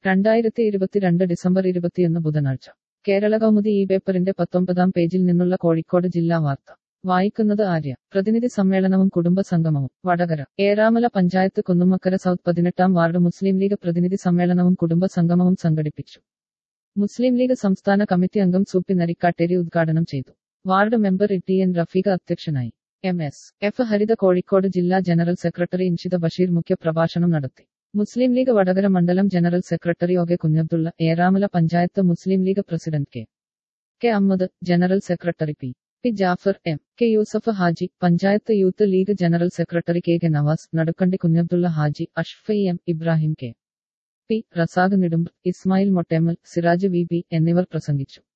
രണ്ടായിരത്തി ഇരുപത്തിരണ്ട് ഡിസംബർ ഇരുപത്തിയൊന്ന് ബുധനാഴ്ച കേരള കൗമുദി ഈ പേപ്പറിന്റെ പത്തൊമ്പതാം പേജിൽ നിന്നുള്ള കോഴിക്കോട് ജില്ലാ വാർത്ത വായിക്കുന്നത് ആര്യ പ്രതിനിധി സമ്മേളനവും കുടുംബ സംഗമവും വടകര ഏറാമല പഞ്ചായത്ത് കുന്നുമക്കര സൗത്ത് പതിനെട്ടാം വാർഡ് മുസ്ലിം ലീഗ് പ്രതിനിധി സമ്മേളനവും കുടുംബ സംഗമവും സംഘടിപ്പിച്ചു മുസ്ലിം ലീഗ് സംസ്ഥാന കമ്മിറ്റി അംഗം സൂപ്പി നരിക്കാട്ടേരി ഉദ്ഘാടനം ചെയ്തു ward member T N Rafeeq അധ്യക്ഷനായി M S F Haritha Kozhikode ജില്ലാ ജനറൽ സെക്രട്ടറി ഇൻഷിത ബഷീർ മുഖ്യപ്രഭാഷണം നടത്തി മുസ്ലിം ലീഗ് വടകര മണ്ഡലം general secretary O K Kunhabdulla Eramala panchayat Muslim League president K K Ahammed general secretary P P Jafar M K Yusuf Haji panchayat youth League general secretary K K Navas Nadukkandi Kunhabdulla Haji അഷ്ഫൈ M Ibrahim K P Razak നെടുമ്പ് ഇസ്മായിൽ മൊട്ടേമൽ സിറാജ് വി ബി എന്നിവർ പ്രസംഗിച്ചു